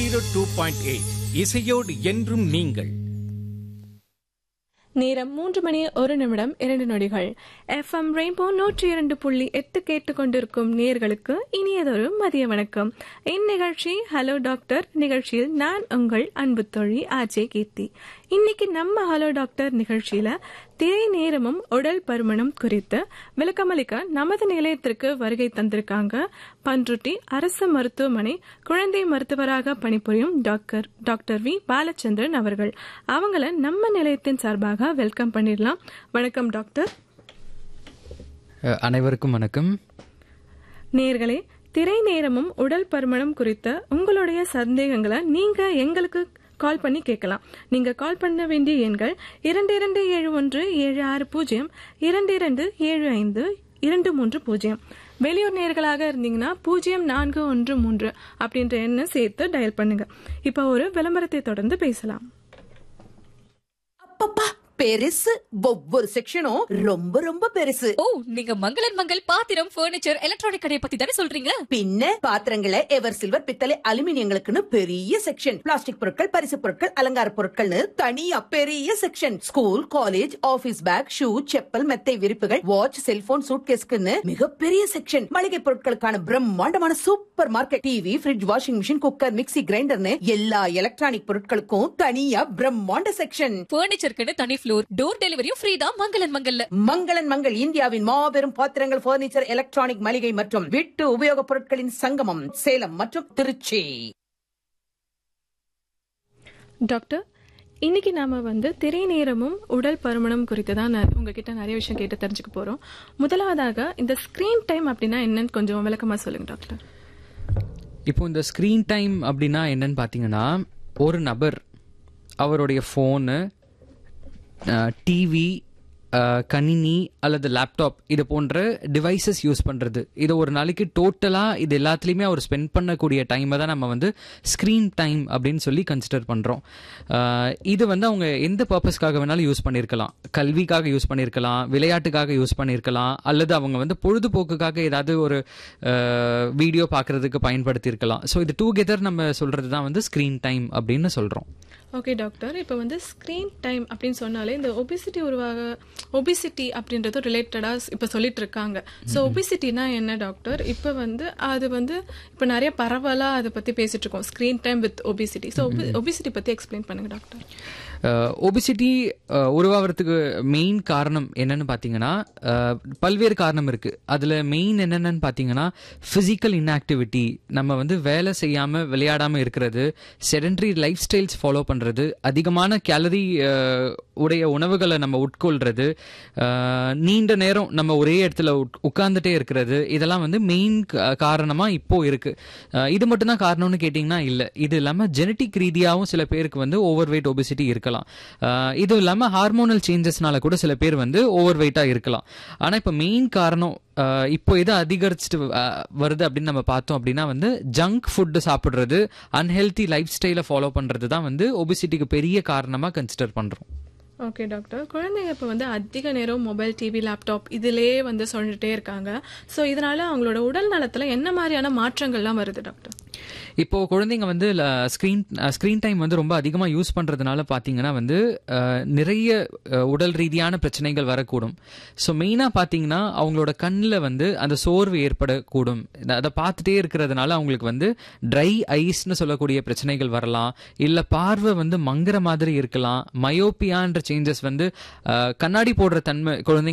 zero two point eight இசையோடு என்றும் நீங்கள் நேரம் மூன்று மணி ஒரு நிமிடம் இரண்டு நொடிகள் எஃப்எம் ரெயின்போ நூற்றி இரண்டு புள்ளி எட்டு கேட்டுக்கொண்டிருக்கும் நேர்களுக்கு இனியதொரு மதிய வணக்கம் இந்நிகழ்ச்சி ஹலோ டாக்டர் நிகழ்ச்சியில் நான் உங்கள் அன்பு தோழி ஆஜே கீர்த்தி இன்னைக்கு நம்ம ஹலோ டாக்டர் நிகழ்ச்சியில திரை நேரமும் உடல் பருமனும் குறித்து விளக்கமளிக்க நமது நிலையத்திற்கு வருகை தந்திருக்காங்க பன்ருட்டி அரசு மருத்துவமனை குழந்தை மருத்துவராக பணிபுரியும் டாக்டர் டாக்டர் வி பாலச்சந்திரன் அவர்கள் அவங்கள நம்ம நிலையத்தின் சார்பாக வெல்கம் பண்ணிடலாம் வணக்கம் டாக்டர் அஹ், அனைவருக்கும் வணக்கம் நேர்களே திரை நேரமும் உடல் பருமனும் குறித்த உங்களுடைய சந்தேகங்களை நீங்க எங்களுக்கு கால் பண்ணி கேட்கலாம் நீங்க கால் பண்ண வேண்டிய எண்கள் இரண்டு இரண்டு ஏழு ஒன்று ஏழு ஆறு பூஜ்ஜியம் இரண்டு இரண்டு ஏழு ஐந்து இரண்டு மூன்று பூஜ்ஜியம் வெளியூர் நேர்களாக இருந்தீங்கன்னா பூஜ்ஜியம் நான்கு ஒன்று மூன்று அப்படின்ற எண்ணை சேர்த்து டயல் பண்ணுங்க இப்போ ஒரு விளம்பரத்தை தொடர்ந்து பேசலாம் அப்பப்பா பெருசு ஒவ்வொரு செக்ஷனும் ரொம்ப ரொம்ப பெருசு ஓ நீங்க மங்களன் மங்கள் பாத்திரம் ஃபர்னிச்சர் எலக்ட்ரானிக் கடையை பத்தி தானே சொல்றீங்க பின்ன பாத்திரங்களை எவர் சில்வர் பித்தளை அலுமினியங்களுக்குன்னு பெரிய செக்ஷன் பிளாஸ்டிக் பொருட்கள் பரிசு பொருட்கள் அலங்கார பொருட்கள்னு தனியா பெரிய section school college office bag shoe chappal மெத்தை விரிப்புகள் வாட்ச் செல்போன் சூட்கேஸ்க்குன்னு மிகப்பெரிய செக்ஷன் மளிகை பொருட்களுக்கான பிரம்மாண்டமான super market TV fridge washing machine cooker mixie கிரைண்டர்னு எல்லா எலக்ட்ரானிக் பொருட்களுக்கும் தனியா பிரம்மாண்ட செக்ஷன் ஃபர்னிச்சருக்குன்னு தனி ஃப்ளோர் டோர் டெலிவரியும் ஃப்ரீ தான் மங்களன் மங்கல்ல மங்களன் மங்கள் இந்தியாவின் மாபெரும் பாத்திரங்கள் பர்னிச்சர் எலக்ட்ரானிக் மளிகை மற்றும் வீட்டு உபயோகப் பொருட்களின் சங்கமம் சேலம் மற்றும் திருச்சி டாக்டர் இன்னைக்கு நாம வந்து திரை நேரமும் உடல் பருமனும் குறித்து தான் நான் உங்ககிட்ட நிறைய விஷயம் கேட்டு தெரிஞ்சுக்க போறோம் முதலாவதாக இந்த ஸ்கிரீன் டைம் அப்படின்னா என்னன்னு கொஞ்சம் விளக்கமா சொல்லுங்க டாக்டர் இப்போ இந்த ஸ்க்ரீன் டைம் அப்படின்னா என்னன்னு பார்த்தீங்கன்னா ஒரு நபர் அவருடைய ஃபோனு டிவி கணினி அல்லது லேப்டாப் இது போன்ற டிவைசஸ் யூஸ் பண்ணுறது இது ஒரு நாளைக்கு டோட்டலாக இது எல்லாத்துலேயுமே அவர் ஸ்பெண்ட் பண்ணக்கூடிய டைமை தான் நம்ம வந்து ஸ்க்ரீன் டைம் அப்படின்னு சொல்லி கன்சிடர் பண்ணுறோம் இது வந்து அவங்க எந்த பர்பஸ்க்காக வேணாலும் யூஸ் பண்ணியிருக்கலாம் கல்விக்காக யூஸ் பண்ணியிருக்கலாம் விளையாட்டுக்காக யூஸ் பண்ணியிருக்கலாம் அல்லது அவங்க வந்து பொழுதுபோக்குக்காக ஏதாவது ஒரு வீடியோ பார்க்குறதுக்கு பயன்படுத்தியிருக்கலாம் ஸோ இது டூகெதர் நம்ம சொல்கிறது தான் வந்து ஸ்க்ரீன் டைம் அப்படின்னு சொல்கிறோம் ஓகே டாக்டர் இப்போ வந்து ஸ்க்ரீன் டைம் அப்படின்னு சொன்னாலே இந்த ஒபிசிட்டி உருவாக ஒபிசிட்டி அப்படின்றது ரிலேட்டடாக இப்போ சொல்லிட்டு இருக்காங்க ஸோ ஒபிசிட்டினா என்ன டாக்டர் இப்போ வந்து அது வந்து இப்போ நிறைய பரவலாக அதை பற்றி பேசிட்டு இருக்கோம் screen time with obesity so obesity பற்றி எக்ஸ்பிளைன் பண்ணுங்க டாக்டர் ஒபிசிட்டி உருவாகிறதுக்கு மெயின் காரணம் என்னன்னு பார்த்தீங்கன்னா அஹ், பல்வேறு காரணம் இருக்கு அதில் மெயின் என்னென்னு பார்த்தீங்கன்னா ஃபிசிக்கல் இன்ஆக்டிவிட்டி நம்ம வந்து வேலை செய்யாமல் விளையாடாமல் இருக்கிறது செடன்ட்ரி லைஃப் ஸ்டைல்ஸ் ஃபாலோ பண்ணுறது அதிகமான கேலரி உடைய உணவுகளை நம்ம உட்கொள்றது அஹ், நீண்ட நேரம் நம்ம ஒரே இடத்துல உட்- உட்கார்ந்துட்டே இருக்கிறது இதெல்லாம் வந்து மெயின் காரணமாக இப்போ இருக்கு அஹ், இது மட்டும்தான் காரணம்னு கேட்டிங்கன்னா இல்லை இது இல்லாமல் ஜெனட்டிக் ரீதியாகவும் சில பேருக்கு வந்து ஓவர் வெயிட் ஒபிசிட்டி இருக்கலாம் அஹ், இது இல்லாமல் ஹார்மோனல் சேஞ்சஸ்னால கூட சில பேர் வந்து ஓவர் வெயிட்டாக இருக்கலாம் ஆனால் இப்போ மெயின் காரணம் அஹ், இப்போ எது அதிகரிச்சுட்டு அஹ், வருது அப்படின்னு நம்ம பார்த்தோம் அப்படின்னா வந்து ஜங்க் ஃபுட்டு சாப்பிட்றது அன்ஹெல்தி லைஃப் ஸ்டைலை ஃபாலோ பண்ணுறது தான் வந்து ஒபிசிட்டிக்கு பெரிய காரணமாக கன்சிடர் பண்ணுறோம் ஓகே டாக்டர் குழந்தைங்க இப்போ வந்து அதிக நேரம் மொபைல் டிவி லேப்டாப் இதிலே வந்து சொல்லிட்டே இருக்காங்க ஸோ இதனால அவங்களோட உடல் நலத்தில் என்ன மாதிரியான மாற்றங்கள்லாம் வருது டாக்டர் இப்போ குழந்தைங்க வந்து ஸ்க்ரீன் ஸ்க்ரீன் டைம் வந்து ரொம்ப அதிகமாக யூஸ் பண்ணுறதுனால பார்த்தீங்கன்னா வந்து அஹ், நிறைய அஹ், உடல் ரீதியான பிரச்சனைகள் வரக்கூடும் ஸோ மெயினாக பார்த்தீங்கன்னா அவங்களோட கண்ணில் வந்து அந்த சோர்வு ஏற்படக்கூடும் இத- அதை பார்த்துட்டே இருக்கிறதுனால அவங்களுக்கு வந்து ட்ரை ஐஸ்னு சொல்லக்கூடிய பிரச்சனைகள் வரலாம் இல்லை பார்வை வந்து மங்குற மாதிரி இருக்கலாம் மயோப்பியான்ற சேஞ்சஸ் வந்து அஹ், கண்ணாடி போடுற தன்மை குழந்தைங்க